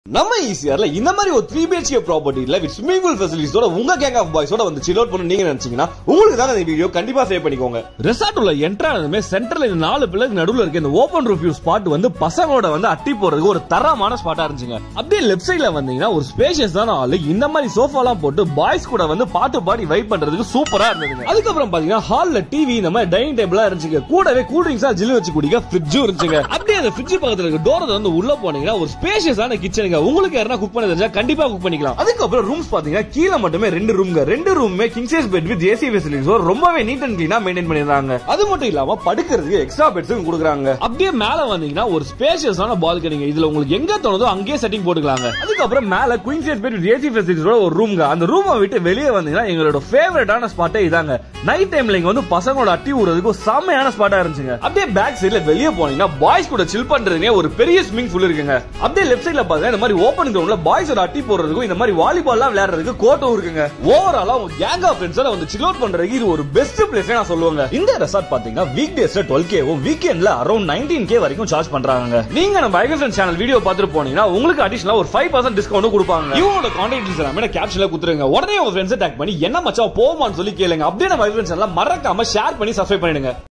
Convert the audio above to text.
நம்ம ஈசிஆர்ல இந்த மாதிரி ஒரு த்ரீ பிஹெச்கே ப்ராப்பர்ட்டில வித் ஸ்விமிங் பூல் ஃபெசிலிட்டிஸோட உங்க கேங் ஆஃப் பாய்ஸோட வந்து சில் அவுட் பண்ண நீங்க நினைச்சீங்கன்னா உங்களுக்கு தான் இந்த வீடியோ கண்டிப்பா சேவ் பண்ணிக்கோங்க ரெசார்ட் உள்ள என்ட்ரானதுமே சென்டர்ல இந்த நாலு பிள்ளைக்கு நடுவுல இருக்க இந்த ஓபன் ரிவ்யூ ஸ்பாட் வந்து பசங்களோட வந்து அட்டி போறதுக்கு ஒரு தரமான ஸ்பாட்டா இருந்துச்சுங்க அப்படியே லெஃப்ட் சைடுல வந்தீங்கன்னா ஒரு ஸ்பேஷியஸ் தான ஹால் இந்த மாதிரி சோஃபாலாம் போட்டு பாய்ஸ் கூட வந்து பாட்டு பாடி வைப் பண்றதுக்கு சூப்பரா இருந்ததுங்க அதுக்கப்புறம் பாத்தீங்கன்னா ஹால்ல டிவி இந்த மாதிரி டைனிங் டேபிளா இருந்துச்சுங்க கூடவே கூல் ட்ரிங்க்ஸா ஜில்லு வச்சு குடிக்க ஃப்ரிட்ஜும் இருந்துச்சுங்க அப்படியே அந்த ஃப்ரிட்ஜ் பக்கத்துல இருக்க டோர் வந்து உள்ள போனீங்கன்னா ஒரு ஸ்பேஷியஸான கிச்சனுங்க உங்களுக்கு யாரா குக் பண்ண தெரிஞ்சா கண்டிப்பா குக் பண்ணிக்கலாம் அதுக்கப்புறம் ரூம்ஸ் பாத்தீங்கன்னா கீழே மட்டுமே ரெண்டு ரூம்ங்க ரெண்டு ரூமுமே king size bed with AC facilities ரொம்பவே நீட் அண்ட் கிளீனா மெயின்டைன் பண்ணிருந்தாங்க அது மட்டும் இல்லாம படுக்கிறதுக்கு எக்ஸ்ட்ரா பெட்ஸும் கொடுக்குறாங்க அப்படியே மேல வந்தீங்கன்னா ஒரு ஸ்பேஷியஸான பால்கனிங்க இதுல உங்களுக்கு எங்க தோணுதோ அங்கேயே செட்டிங் போட்டுக்கலாங்க அதுக்கப்புறம் மேல queen size bed with AC ஃபெசிலிட்டிஸோட ஒரு ரூம்ங்க அந்த ரூமை விட்டு வெளியே வந்தீங்கன்னா எங்களோட ஃபேவரட்டான ஸ்பாட்டே இதாங்க நைட் டைம்ல இங்க வந்து பசங்களோட அட்டி விடுறதுக்கு ஒரு செம்மையான ஸ்பாட்டா இருந்துச்சுங்க அப்படியே பேக் சைடுல வெளியே போனீங்கன்னா பாய்ஸ் கூட சில் பண்றதுனே ஒரு பெரிய ஸ்விமிங் பூல் இருக்குங்க அப்படியே லெஃப்ட் சைடுல பாத்தீங்கன்னா இந்த மாதிரி ஓப்பன் கிரவுண்ட்ல பாய்ஸோட அட்டி போடுறதுக்கும் இந்த மாதிரி வாலிபால்லாம் விளையாடுறதுக்கு கோட்டும் இருக்குங்க ஓவராலா உங்க கேங் ஆஃப் ஃப்ரெண்ட்ஸோட வந்து சில் அவுட் பண்றதுக்கு இது ஒரு பெஸ்ட் பிளேஸ் நான் சொல்லுவாங்க இந்த ரெசார்ட் பாத்தீங்கன்னா வீக் டேஸ்ல டுவெல் கேவும் வீக்கெண்ட்ல அரௌண்ட் நைன்டீன் கே வரைக்கும் சார்ஜ் பண்றாங்க நீங்க நம்ம ஐகல் ஃப்ரெண்ட்ஸ் சேனல் வீடியோ பார்த்துட்டு போனீங்கன்னா உங்களுக்கு அடிஷனலா ஒரு ஃபைவ் பர்சன்ட் டிஸ்கவுண்ட் கொடுப்பாங்க இவங்களோட கான்டாக்ட் டீல்ஸ் எல்லாமே கேப்ஷன்ல கொடுத்துருங்க உடனே உங்க ஃப்ரெண்ட்ஸ் டேக் பண்ணி என்ன மச்சா போமான்னு சொல்லி கேளுங்க அப்படியே நம்ம ஐகல் ஃப்ரெண்ட்ஸ் எல்லாம் மறக்காம ஷேர் பண்ணி சப்ஸ்கிரைப் பண்ணிடுங்க